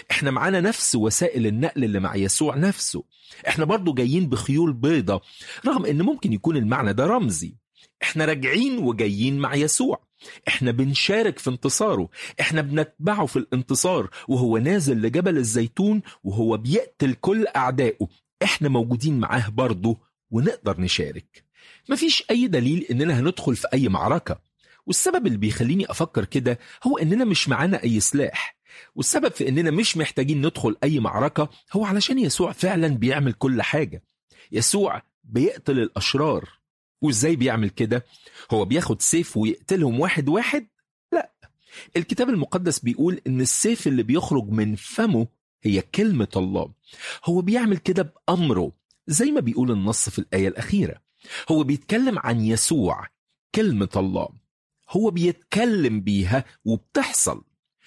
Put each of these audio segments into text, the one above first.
احنا معانا نفس وسائل النقل اللي مع يسوع نفسه احنا برضو جايين بخيول بيضة رغم ان ممكن يكون المعنى ده رمزي احنا راجعين وجايين مع يسوع احنا بنشارك في انتصاره احنا بنتبعه في الانتصار وهو نازل لجبل الزيتون وهو بيقتل كل اعدائه احنا موجودين معاه برضه ونقدر نشارك مفيش اي دليل اننا هندخل في اي معركة والسبب اللي بيخليني افكر كده هو اننا مش معانا اي سلاح والسبب في اننا مش محتاجين ندخل اي معركة هو علشان يسوع فعلا بيعمل كل حاجة يسوع بيقتل الاشرار وازاي بيعمل كده هو بياخد سيف ويقتلهم واحد واحد لا الكتاب المقدس بيقول ان السيف اللي بيخرج من فمه هي كلمة الله هو بيعمل كده بأمره زي ما بيقول النص في الآية الأخيرة هو بيتكلم عن يسوع كلمة الله هو بيتكلم بيها وبتحصل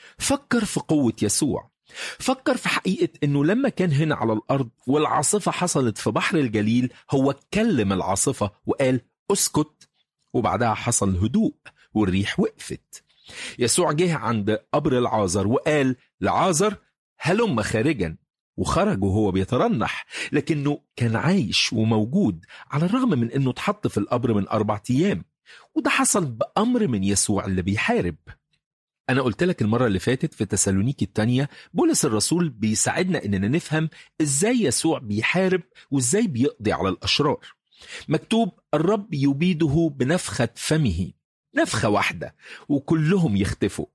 فكر في قوة يسوع فكر في حقيقة انه لما كان هنا على الارض والعاصفة حصلت في بحر الجليل هو كلم العاصفة وقال اسكت وبعدها حصل هدوء والريح وقفت يسوع جه عند قبر العازر وقال لعازر هلم خارجا وخرج وهو بيترنح لكنه كان عايش وموجود على الرغم من انه اتحط في القبر من اربع ايام وده حصل بامر من يسوع اللي بيحارب أنا قلت لك المرة اللي فاتت في تسالونيكي التانية بولس الرسول بيساعدنا إننا نفهم إزاي يسوع بيحارب وإزاي بيقضي على الأشرار. مكتوب الرب يبيده بنفخة فمه نفخة واحدة وكلهم يختفوا.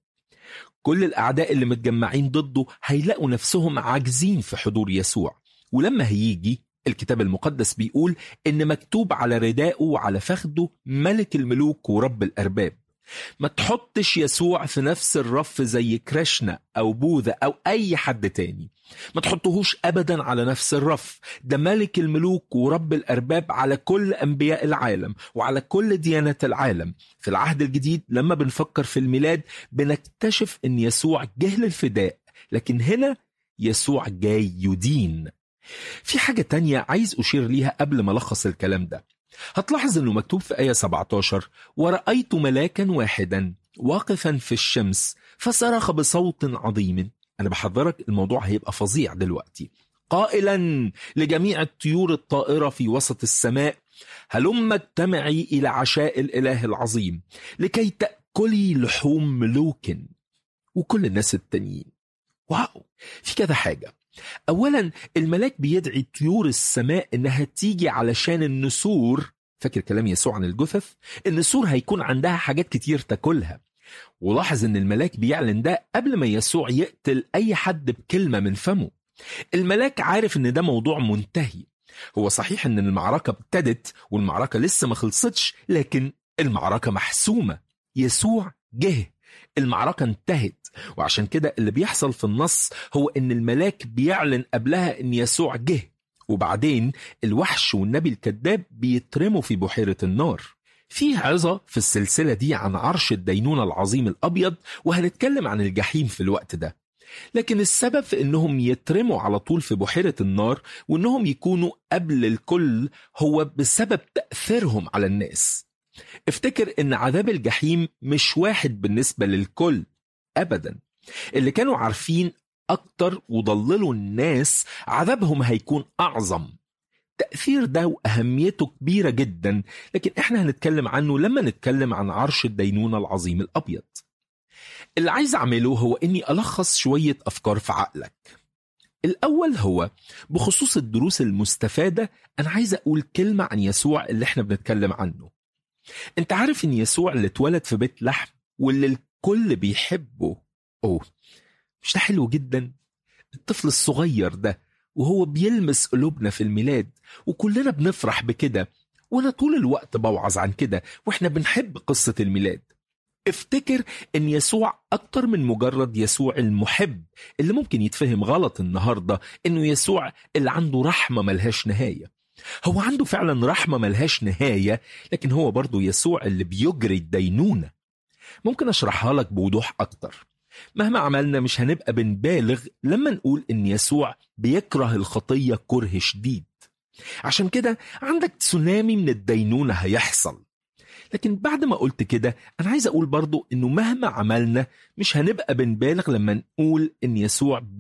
كل الأعداء اللي متجمعين ضده هيلاقوا نفسهم عاجزين في حضور يسوع ولما هيجي الكتاب المقدس بيقول إن مكتوب على ردائه وعلى فخده ملك الملوك ورب الأرباب ما تحطش يسوع في نفس الرف زي كريشنا أو بوذا أو أي حد تاني ما تحطهوش أبدا على نفس الرف ده ملك الملوك ورب الأرباب على كل أنبياء العالم وعلى كل ديانات العالم في العهد الجديد لما بنفكر في الميلاد بنكتشف أن يسوع جه للفداء لكن هنا يسوع جاي يدين في حاجة تانية عايز أشير ليها قبل ما ألخص الكلام ده هتلاحظ انه مكتوب في آية 17 ورأيت ملاكا واحدا واقفا في الشمس فصرخ بصوت عظيم أنا بحذرك الموضوع هيبقى فظيع دلوقتي قائلا لجميع الطيور الطائرة في وسط السماء هلم اجتمعي إلى عشاء الإله العظيم لكي تأكلي لحوم ملوك وكل الناس التانيين واو في كذا حاجة اولا الملاك بيدعي طيور السماء انها تيجي علشان النسور فاكر كلام يسوع عن الجثث النسور هيكون عندها حاجات كتير تاكلها ولاحظ ان الملاك بيعلن ده قبل ما يسوع يقتل اي حد بكلمه من فمه الملاك عارف ان ده موضوع منتهي هو صحيح ان المعركه ابتدت والمعركه لسه ما خلصتش لكن المعركه محسومه يسوع جه المعركة انتهت وعشان كده اللي بيحصل في النص هو ان الملاك بيعلن قبلها ان يسوع جه وبعدين الوحش والنبي الكذاب بيترموا في بحيرة النار في عظة في السلسلة دي عن عرش الدينونة العظيم الأبيض وهنتكلم عن الجحيم في الوقت ده لكن السبب في انهم يترموا على طول في بحيرة النار وانهم يكونوا قبل الكل هو بسبب تأثيرهم على الناس افتكر ان عذاب الجحيم مش واحد بالنسبة للكل ابدا اللي كانوا عارفين اكتر وضللوا الناس عذابهم هيكون اعظم تأثير ده وأهميته كبيرة جدا لكن احنا هنتكلم عنه لما نتكلم عن عرش الدينونة العظيم الأبيض اللي عايز أعمله هو إني ألخص شوية أفكار في عقلك الأول هو بخصوص الدروس المستفادة أنا عايز أقول كلمة عن يسوع اللي احنا بنتكلم عنه انت عارف ان يسوع اللي اتولد في بيت لحم واللي الكل بيحبه اوه مش ده حلو جدا الطفل الصغير ده وهو بيلمس قلوبنا في الميلاد وكلنا بنفرح بكده وانا طول الوقت بوعظ عن كده واحنا بنحب قصة الميلاد افتكر ان يسوع اكتر من مجرد يسوع المحب اللي ممكن يتفهم غلط النهاردة انه يسوع اللي عنده رحمة ملهاش نهاية هو عنده فعلا رحمة ملهاش نهاية لكن هو برضو يسوع اللي بيجري الدينونة ممكن أشرحها لك بوضوح أكتر مهما عملنا مش هنبقى بنبالغ لما نقول إن يسوع بيكره الخطية كره شديد عشان كده عندك تسونامي من الدينونة هيحصل لكن بعد ما قلت كده أنا عايز أقول برضو إنه مهما عملنا مش هنبقى بنبالغ لما نقول إن يسوع